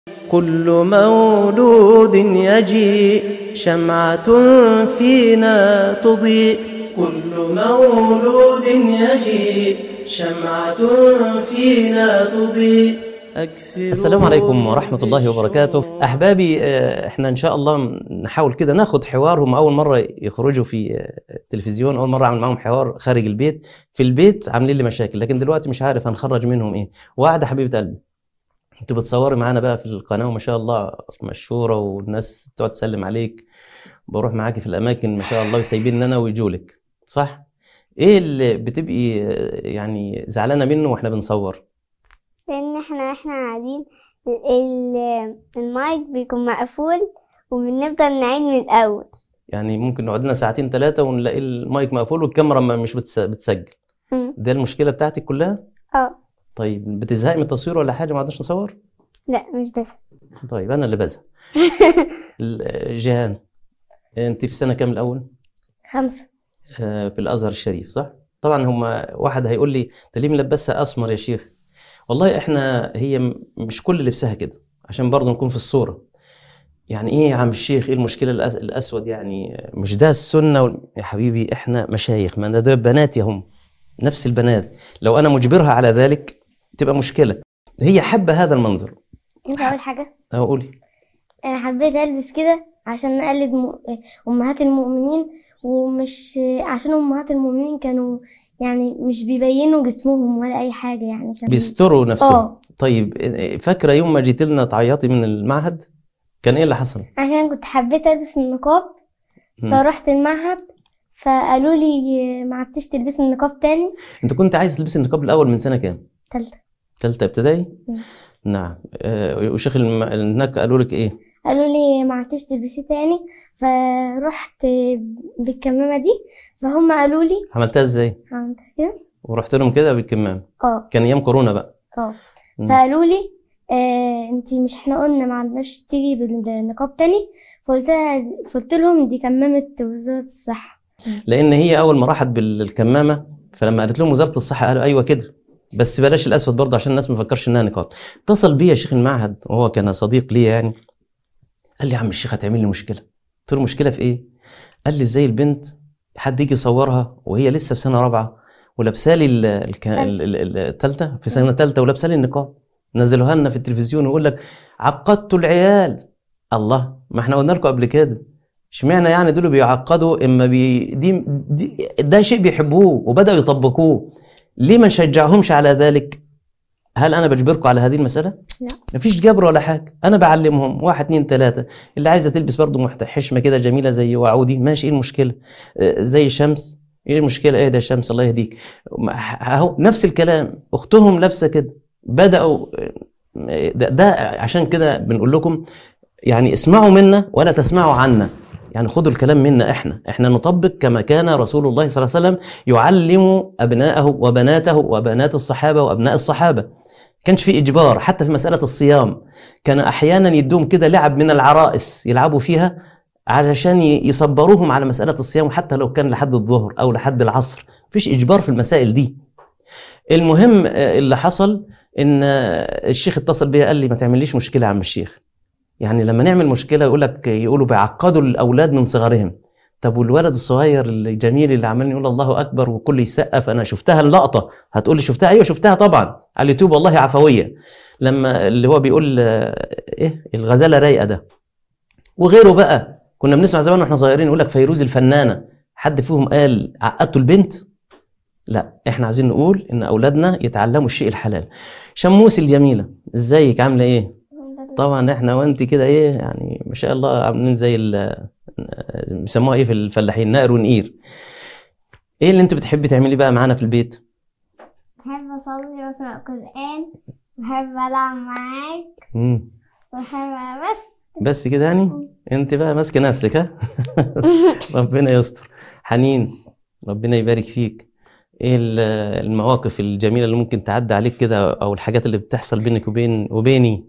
كل مولود يجيء شمعة فينا تضيء كل مولود يجيء شمعة فينا تضيء أكثر السلام عليكم ورحمة الله وبركاته أحبابي آه، احنا إن شاء الله نحاول كده ناخد حوارهم أول مرة يخرجوا في آه، التلفزيون أول مرة أعمل معاهم حوار خارج البيت في البيت عاملين لي مشاكل لكن دلوقتي مش عارف هنخرج منهم إيه وقاعدة حبيبة قلبي انتوا بتصوري معانا بقى في القناة وما شاء الله مشهورة والناس بتقعد تسلم عليك بروح معاكي في الأماكن ما شاء الله وسايبين أنا ويجولك صح؟ إيه اللي بتبقي آه، يعني زعلانة منه وإحنا بنصور؟ لان احنا احنا قاعدين ال- ال- المايك بيكون مقفول وبنفضل نعيد من الاول يعني ممكن نقعد لنا ساعتين ثلاثة ونلاقي المايك مقفول والكاميرا ما مش بتس- بتسجل مم. ده المشكلة بتاعتك كلها؟ اه طيب بتزهقي من التصوير ولا حاجة ما عدناش نصور؟ لا مش بس طيب أنا اللي بزهق ال- جيهان أنت في سنة كام الأول؟ خمسة آه، في الازهر الشريف صح؟ طبعا هم واحد هيقول لي انت ليه ملبسها اسمر يا شيخ؟ والله احنا هي م- مش كل لبسها كده عشان برضه نكون في الصوره. يعني ايه يا عم الشيخ ايه المشكله الأس- الاسود يعني مش ده السنه وال- يا حبيبي احنا مشايخ ما ده بناتي هم نفس البنات لو انا مجبرها على ذلك تبقى مشكله هي حابه هذا المنظر انت اول حاجة اقولي انا حبيت البس كده عشان نقلد م... امهات المؤمنين ومش عشان امهات المؤمنين كانوا يعني مش بيبينوا جسمهم ولا اي حاجة يعني كانوا بيستروا نفسهم اه طيب فاكره يوم ما جيت لنا تعيطي من المعهد كان ايه اللي حصل؟ عشان كنت حبيت البس النقاب مم. فروحت المعهد فقالوا لي ما عدتش تلبسي النقاب تاني انت كنت عايز تلبسي النقاب الاول من سنه كام؟ تالتة ثالثه ابتدائي؟ مم. نعم آه، وشيخ الم- هناك قالوا لك ايه؟ قالوا لي ما عدتش تلبسيه تاني فرحت بالكمامة دي فهم قالوا لي عملتها ازاي؟ عملت كده ورحت لهم كده بالكمام اه كان ايام كورونا بقى اه مم. فقالوا لي آه انتي مش احنا قلنا ما عندناش تيجي بالنقاب تاني فقلت لها فقلت لهم دي كمامة وزارة الصحة لان هي اول ما راحت بالكمامه فلما قالت لهم وزاره الصحه قالوا ايوه كده بس بلاش الاسود برضه عشان الناس ما تفكرش انها نقاب اتصل بيا شيخ المعهد وهو كان صديق لي يعني قال لي يا عم الشيخ هتعمل لي مشكله قلت له مشكله في ايه قال لي ازاي البنت حد يجي يصورها وهي لسه في سنه رابعه ولابسه لي ال- الك- ال- ال- التالتة في سنه ثالثه ولابسه لي النقاب نزلوها لنا في التلفزيون ويقول لك عقدتوا العيال الله ما احنا قلنا لكم قبل كده اشمعنى يعني دول بيعقدوا اما بي دي, دي ده شيء بيحبوه وبداوا يطبقوه ليه ما نشجعهمش على ذلك هل انا بجبركم على هذه المساله لا. مفيش جبر ولا حاجه انا بعلمهم واحد اتنين تلاته اللي عايزه تلبس برضه محت- حشمه كده جميله زي وعودي ماشي ايه المشكله آه، زي شمس ايه المشكله ايه ده شمس الله يهديك ما- اهو نفس الكلام اختهم لابسه كده بداوا آه، ده, ده عشان كده بنقول لكم يعني اسمعوا منا ولا تسمعوا عنا يعني خدوا الكلام منا احنا احنا نطبق كما كان رسول الله صلى الله عليه وسلم يعلم ابناءه وبناته وبنات الصحابه وابناء الصحابه كانش في اجبار حتى في مساله الصيام كان احيانا يدوم كده لعب من العرائس يلعبوا فيها علشان ي- يصبروهم على مساله الصيام حتى لو كان لحد الظهر او لحد العصر مفيش اجبار في المسائل دي المهم آه، اللي حصل ان آه، الشيخ اتصل بيا قال لي ما تعمليش مشكله يا عم الشيخ يعني لما نعمل مشكله يقول لك يقولوا بيعقدوا الاولاد من صغرهم طب والولد الصغير الجميل اللي عمال يقول الله اكبر وكل يسقف انا شفتها اللقطه هتقول لي شفتها ايوه شفتها طبعا على اليوتيوب والله عفويه لما اللي هو بيقول آه، ايه الغزاله رايقه ده وغيره بقى كنا بنسمع زمان واحنا صغيرين يقول لك فيروز الفنانه حد فيهم قال عقدتوا البنت لا احنا عايزين نقول ان اولادنا يتعلموا الشيء الحلال شموس الجميله ازيك عامله ايه طبعا احنا وانت كده ايه يعني ما شاء الله عاملين زي ال- بيسموها ايه في الفلاحين نقر ونقير ايه اللي انت بتحبي تعملي بقى معانا في البيت بحب أصلي وأقرأ قرآن بحب ألعب معاك مم. بحب بس بس كده يعني انت بقى ماسكه نفسك ها ربنا يستر حنين ربنا يبارك فيك ايه ال- المواقف الجميله اللي ممكن تعدي عليك كده او الحاجات اللي بتحصل بينك وبين وبيني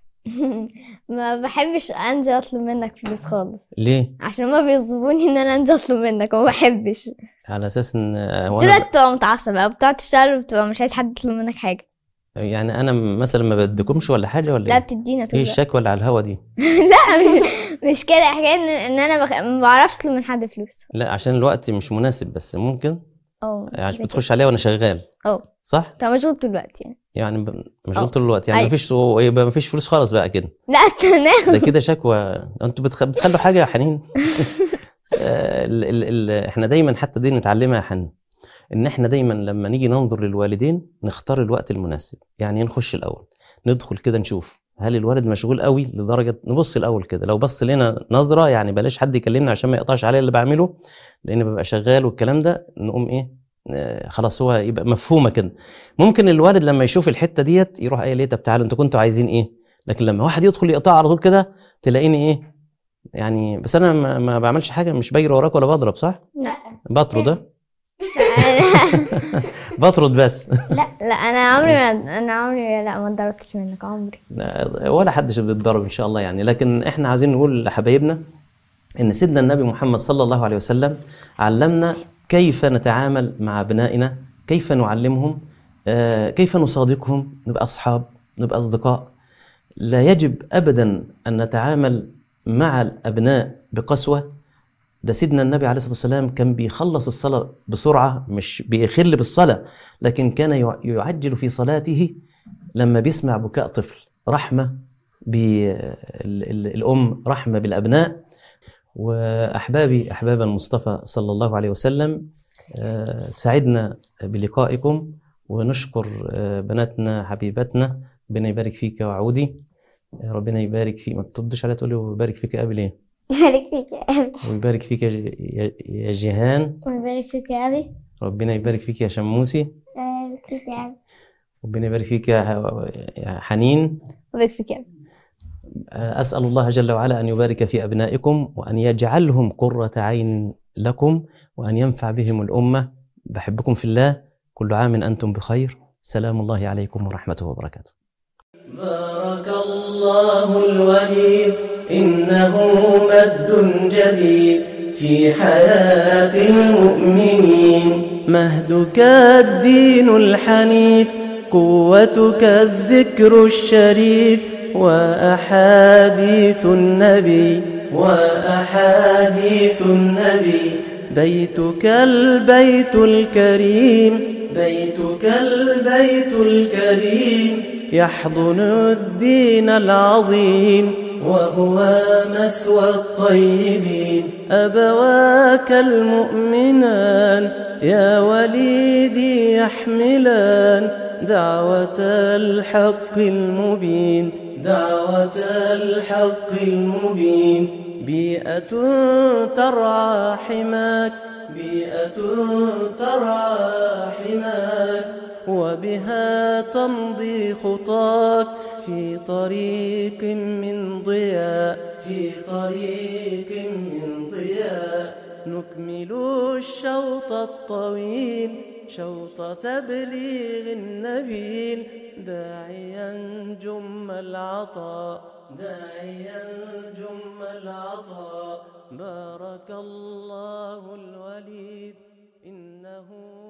ما بحبش انزل اطلب منك فلوس خالص ليه عشان ما بيظبوني ان انا انزل اطلب منك وما بحبش على اساس ان هو طول انا الوقت بتبقى متعصب او بتقعد تشتغل وبتبقى مش عايز حد يطلب منك حاجه يعني انا مثلا ما بدكمش ولا حاجه ولا لا ايه بتدينا ايه طول الوقت. الشكوى اللي على الهوا دي لا مش, مش كده حكايه ان, إن انا بخ... ما بعرفش اطلب من حد فلوس لا عشان الوقت مش مناسب بس ممكن اه يعني زي كده. بتخش عليها وانا شغال اه صح طب مشغول طول الوقت يعني يعني ب- مشغول أه. طول الوقت يعني أيوة. مفيش يبقى مفيش فلوس خالص بقى كده لا تناخد ده كده شكوى انتوا بتخ... بتخلوا حاجه يا حنين آه، ال... ال... ال... احنا دايما حتى دي نتعلمها يا حنين ان احنا دايما لما نيجي ننظر للوالدين نختار الوقت المناسب يعني نخش الاول ندخل كده نشوف هل الولد مشغول قوي لدرجه نبص الاول كده لو بص لنا نظره يعني بلاش حد يكلمنا عشان ما يقطعش عليا اللي بعمله لان ببقى شغال والكلام ده نقوم ايه آه، خلاص هو يبقى مفهومه كده ممكن الوالد لما يشوف الحته ديت يروح قايل ايه طب تعالوا انتوا كنتوا عايزين ايه لكن لما واحد يدخل يقطع على طول كده تلاقيني ايه يعني بس انا ما, ما بعملش حاجه مش بجري وراك ولا بضرب صح لا بطرد بطرد بس لا لا انا عمري ما انا عمري لا ما اتضربتش منك عمري ولا حد بيتضرب ان شاء الله يعني لكن احنا عايزين نقول لحبايبنا ان سيدنا النبي محمد صلى الله عليه وسلم علمنا كيف نتعامل مع ابنائنا كيف نعلمهم آه، كيف نصادقهم نبقى اصحاب نبقى اصدقاء لا يجب ابدا ان نتعامل مع الابناء بقسوه ده سيدنا النبي عليه الصلاه والسلام كان بيخلص الصلاه بسرعه مش بيخل بالصلاه لكن كان يع- يعجل في صلاته لما بيسمع بكاء طفل رحمه بالام رحمه بالابناء واحبابي احباب المصطفى صلى الله عليه وسلم آه، سعدنا بلقائكم ونشكر آه، بناتنا حبيباتنا ربنا يبارك فيك يا وعودي آه، ربنا يبارك فيك ما بتردش عليها تقول لي ويبارك فيك يا ابي ليه يبارك فيك يا أبي ويبارك فيك يا ج- يا- يا جيهان ويبارك فيك يا أبي ربنا يبارك فيك يا شموسي يبارك فيك يا أبي ربنا يبارك فيك يا يا حنين وبك فيك يا أسأل الله جل وعلا أن يبارك في أبنائكم وأن يجعلهم قرة عين لكم وأن ينفع بهم الأمة بحبكم في الله كل عام أنتم بخير سلام الله عليكم ورحمته وبركاته بارك الله الوليد إنه مد جديد في حياة المؤمنين مهدك الدين الحنيف قوتك الذكر الشريف وأحاديث النبي وأحاديث النبي بيتك البيت الكريم بيتك البيت الكريم يحضن الدين العظيم وهو مثوى الطيبين أبواك المؤمنان يا وليدي يحملان دعوة الحق المبين دعوة الحق المبين بيئة ترعى حماك بيئة ترعى حماك وبها تمضي خطاك في طريق من ضياء في طريق من ضياء نكمل الشوط الطويل شوط تبليغ النبيل داعيا جم العطاء داعيا جم العطاء بارك الله الوليد إنه